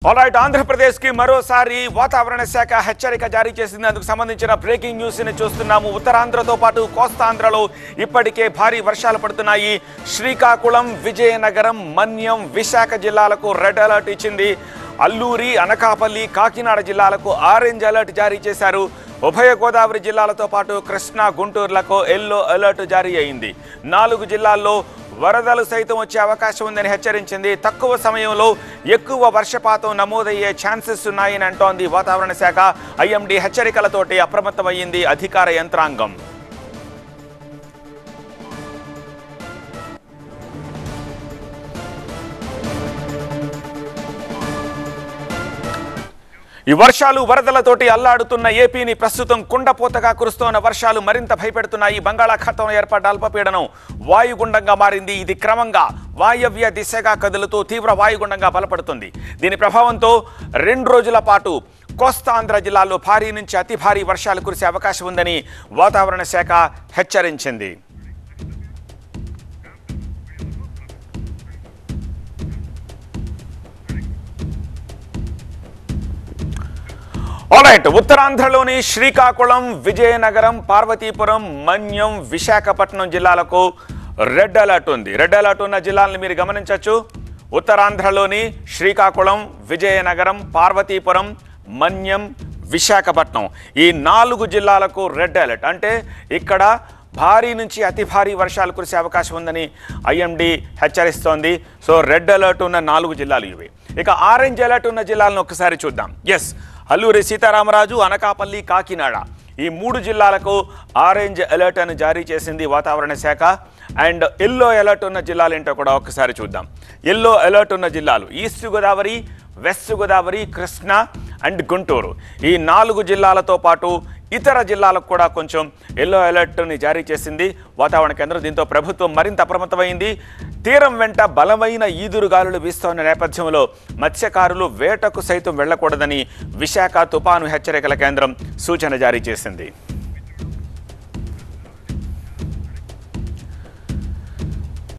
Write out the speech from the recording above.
alright Andhra Pradesh కి మరోసారి వాతావరణ శాఖ హెచ్చరిక జారీ చేసింది అందుకు సంబంధించిన బ్రేకింగ్ న్యూస్ ని చూస్తున్నాము ఉత్తరాంధ్రతో పాటు కోస్తాంధ్రలో ఇప్పటికే భారీ వర్షాలు పడుతున్నాయి శ్రీకాకుళం విజయనగరం మన్యం విశాఖ జిల్లాలకు రెడ్ అలర్ట్ ఇచ్చింది అల్లూరి అనకాపల్లి కాకినాడ జిల్లాలకు ఆరెంజ్ అలర్ట్ జారీ చేశారు ఉభయ గోదావరి జిల్లాలతో పాటు కృష్ణా గుంటూరులకు ఎల్లో అలర్ట్ జారీ అయింది నాలుగు జిల్లాల్లో వరదలు సైతం వచ్చే అవకాశం ఉందని హెచ్చరించింది తక్కువ సమయంలో ఎక్కువ వర్షపాతం నమోదయ్యే ఛాన్సెస్ ఉన్నాయని అంటోంది వాతావరణ శాఖ ఐఎండీ హెచ్చరికలతోటి అప్రమత్తమయ్యింది అధికార యంత్రాంగం ఈ వర్షాలు వరదలతోటి అల్లాడుతున్న ఏపీని ప్రస్తుతం కుండపోతగా కురుస్తోన్న వర్షాలు మరింత భయపెడుతున్నాయి బంగాళాఖాతంలో ఏర్పడ్డ అల్పపీడనం వాయుగుండంగా మారింది ఇది క్రమంగా వాయవ్య దిశగా కదులుతూ తీవ్ర వాయుగుండంగా బలపడుతుంది దీని ప్రభావంతో రెండు రోజుల పాటు కోస్తాంధ్ర జిల్లాల్లో భారీ నుంచి అతి భారీ వర్షాలు కురిసే అవకాశం ఉందని వాతావరణ శాఖ హెచ్చరించింది ఆల్రైట్ ఉత్తరాంధ్రలోని శ్రీకాకుళం విజయనగరం పార్వతీపురం మన్యం విశాఖపట్నం జిల్లాలకు రెడ్ అలర్ట్ ఉంది రెడ్ అలర్ట్ ఉన్న జిల్లాలను మీరు గమనించవచ్చు ఉత్తరాంధ్రలోని శ్రీకాకుళం విజయనగరం పార్వతీపురం మన్యం విశాఖపట్నం ఈ నాలుగు జిల్లాలకు రెడ్ అలర్ట్ అంటే ఇక్కడ భారీ నుంచి అతి భారీ వర్షాలు కురిసే అవకాశం ఉందని ఐఎండి హెచ్చరిస్తోంది సో రెడ్ అలర్ట్ ఉన్న నాలుగు జిల్లాలు ఇవి ఇక ఆరెంజ్ అలర్ట్ ఉన్న జిల్లాలను ఒకసారి చూద్దాం ఎస్ అల్లూరి సీతారామరాజు అనకాపల్లి కాకినాడ ఈ మూడు జిల్లాలకు ఆరెంజ్ అలర్ట్ అని జారీ చేసింది వాతావరణ శాఖ అండ్ ఎల్లో అలర్ట్ ఉన్న జిల్లాలు ఏంటో కూడా ఒకసారి చూద్దాం ఎల్లో అలర్ట్ ఉన్న జిల్లాలు East Godavari West Godavari Krishna and Guntur ఈ నాలుగు జిల్లాలతో పాటు ఇతర జిల్లాలకు కూడా కొంచెం ఎల్లో అలర్ట్ని జారీ చేసింది వాతావరణ కేంద్రం దీంతో ప్రభుత్వం మరింత అప్రమత్తమైంది తీరం వెంట బలమైన ఈదురు గాలులు వీస్తోన్న నేపథ్యంలో మత్స్యకారులు వేటకు సైతం వెళ్లకూడదని విశాఖ తుపాను హెచ్చరికల కేంద్రం సూచన జారీ చేసింది